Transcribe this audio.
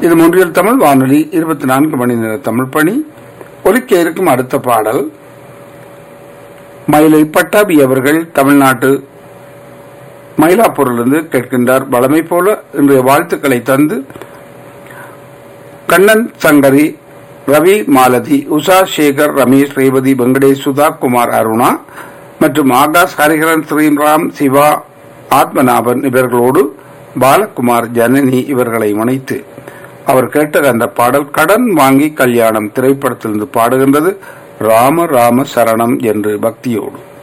இது மூன்றில் தமிழ் வானொலி இருபத்தி நான்கு மணி நேர தமிழ் பணி ஒலிக்க இருக்கும் அடுத்த பாடல் மயிலை பட்டாபி அவர்கள் தமிழ்நாட்டு மயிலாப்பூரிலிருந்து கேட்கின்றார் வளமை போல இன்றைய வாழ்த்துக்களை தந்து கண்ணன் சங்கரி ரவி மாலதி உஷா சேகர் ரமேஷ் ரேவதி வெங்கடேஷ் சுதா குமார் அருணா மற்றும் ஆகாஷ் ஹரிஹரன் ஸ்ரீராம் சிவா ஆத்மநாபன் இவர்களோடு பாலகுமார் ஜனனி இவர்களை இணைத்து அவர் கேட்ட அந்த பாடல் கடன் வாங்கி கல்யாணம் திரைப்படத்திலிருந்து பாடுகின்றது ராம ராம சரணம் என்று பக்தியோடு